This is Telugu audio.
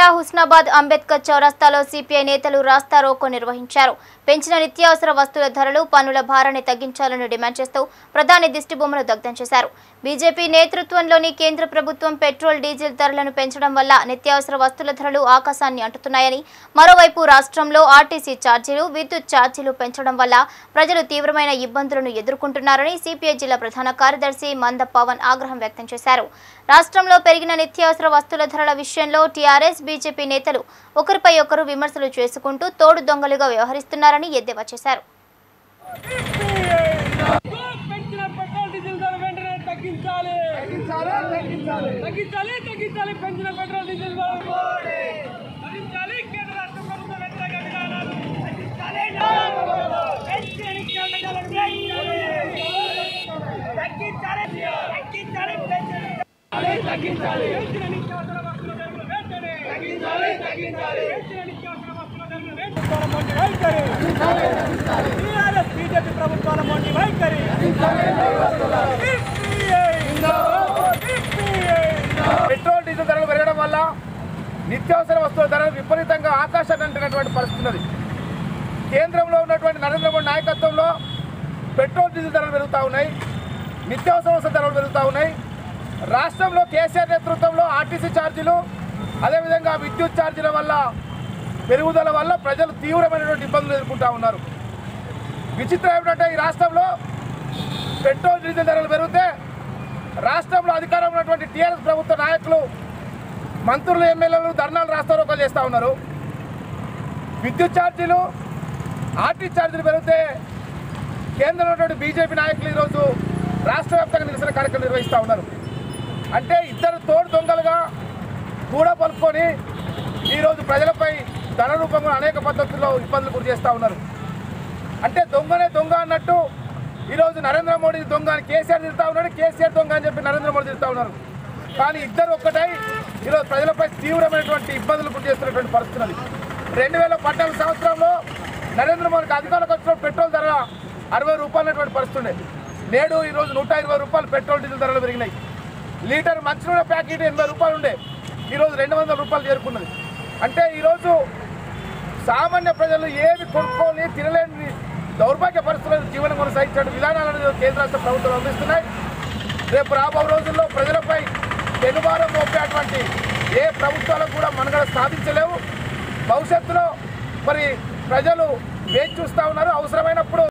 హుస్నాబాద్ అంబేద్కర్ చౌరస్తాలో సిపిఐ నేతలు రాస్తా రోకో నిర్వహించారు పెంచిన నిత్యావసర వస్తువుల ధరలు పన్నుల భారాన్ని తగ్గించాలని డిమాండ్ చేస్తూ ప్రధాని దిష్టిబొమ్మను దగ్ధం చేశారు బీజేపీ నేతృత్వంలోని కేంద్ర ప్రభుత్వం పెట్రోల్ డీజిల్ ధరలను పెంచడం వల్ల నిత్యావసర వస్తువుల ధరలు ఆకాశాన్ని అంటుతున్నాయని మరోవైపు రాష్ట్రంలో ఆర్టీసీ ఛార్జీలు విద్యుత్ ఛార్జీలు పెంచడం వల్ల ప్రజలు తీవ్రమైన ఇబ్బందులను ఎదుర్కొంటున్నారని సిపిఐ జిల్లా ప్రధాన కార్యదర్శి మంద పవన్ ఆగ్రహం వ్యక్తం చేశారు రాష్ట్రంలో పెరిగిన నిత్యావసర వస్తువుల ధరల విషయంలో టీఆర్ఎస్ బీజేపీ నేతలు ఒకరిపై ఒకరు విమర్శలు చేసుకుంటూ తోడు దొంగలుగా వ్యవహరిస్తున్నారని ఎద్దేవా చేశారు పెంచిన పెట్రోల్ డీజిల్ ధర వెంటనే తగ్గించాలి తగ్గించాలి తగ్గించాలి పెంచిన పెట్రోల్ డీజిల్ ధర తగ్గించాలి కేంద్ర రాష్ట్ర ప్రభుత్వం వ్యతిరేక విధానాలు తగ్గించాలి పెంచిన నిత్యావసర ధరలు తగ్గించాలి తగ్గించాలి తగ్గించాలి పెంచిన నిత్యావసర వస్తువుల ధరలు వెంటనే తగ్గించాలి తగ్గించాలి పెంచిన నిత్యావసర వస్తువుల ధరలు వెంటనే వైఖరి టీఆర్ఎస్ బీజేపీ ప్రభుత్వాల మొండి వైఖరి పెట్రోల్ డీజిల్ ధరలు పెరగడం వల్ల నిత్యావసర వస్తువుల ధరలు విపరీతంగా ఆకాశాన్ని అంటున్నటువంటి పరిస్థితి ఉన్నది కేంద్రంలో ఉన్నటువంటి నరేంద్ర మోడీ నాయకత్వంలో పెట్రోల్ డీజిల్ ధరలు పెరుగుతూ ఉన్నాయి నిత్యావసర వస్తువుల ధరలు పెరుగుతూ ఉన్నాయి రాష్ట్రంలో కేసీఆర్ నేతృత్వంలో ఆర్టీసీ ఛార్జీలు అదేవిధంగా విద్యుత్ ఛార్జీల వల్ల పెరుగుదల వల్ల ప్రజలు తీవ్రమైనటువంటి ఇబ్బందులు ఎదుర్కొంటూ ఉన్నారు విచిత్రం ఏమిటంటే ఈ రాష్ట్రంలో పెట్రోల్ డీజిల్ ధరలు పెరిగితే రాష్ట్రంలో అధికారంలో ఉన్నటువంటి టీఆర్ఎస్ ప్రభుత్వ నాయకులు మంత్రులు ఎమ్మెల్యేలు ధర్నాలు రాస్తారోకలు చేస్తూ ఉన్నారు విద్యుత్ ఛార్జీలు ఆర్టీ ఛార్జీలు పెరిగితే కేంద్రంలో ఉన్నటువంటి బీజేపీ నాయకులు ఈరోజు రాష్ట్ర వ్యాప్తంగా నిరసన కార్యక్రమం నిర్వహిస్తూ ఉన్నారు అంటే ఇద్దరు తోడు దొంగలుగా కూడా పలుకొని ఈరోజు ప్రజలపై ధన రూపంలో అనేక పద్ధతుల్లో ఇబ్బందులు గురి చేస్తూ ఉన్నారు అంటే దొంగనే దొంగ అన్నట్టు ఈరోజు నరేంద్ర మోడీ దొంగ అని కేసీఆర్ తిరుగుతా ఉన్నాడు కేసీఆర్ దొంగ అని చెప్పి నరేంద్ర మోడీ తిరుగుతా ఉన్నారు కానీ ఇద్దరు ఒక్కటై ఈరోజు ప్రజలపై తీవ్రమైనటువంటి ఇబ్బందులు గురి చేస్తున్నటువంటి పరిస్థితి ఉన్నది రెండు వేల పద్నాలుగు సంవత్సరంలో నరేంద్ర మోడీకి అధికారంలోకి వచ్చిన పెట్రోల్ ధర అరవై రూపాయలటువంటి పరిస్థితి ఉండేది నేడు ఈరోజు నూట ఇరవై రూపాయలు పెట్రోల్ డీజిల్ ధరలు పెరిగినాయి లీటర్ మంచినూనె ప్యాకెట్ ఎనభై రూపాయలు ఉండే ఈరోజు రెండు వందల రూపాయలు చేరుకున్నది అంటే ఈరోజు సామాన్య ప్రజలు ఏమి కొనుక్కొని తినలేని దౌర్భాగ్య పరిస్థితుల్లో జీవనం కొనసాగించే విధానాలను కేంద్ర రాష్ట్ర ప్రభుత్వాలు అందిస్తున్నాయి రేపు రాబో రోజుల్లో ప్రజలపై పెనుభారం మోపేటువంటి ఏ ప్రభుత్వాలకు కూడా మనుగడ సాధించలేవు భవిష్యత్తులో మరి ప్రజలు వేచి చూస్తూ ఉన్నారు అవసరమైనప్పుడు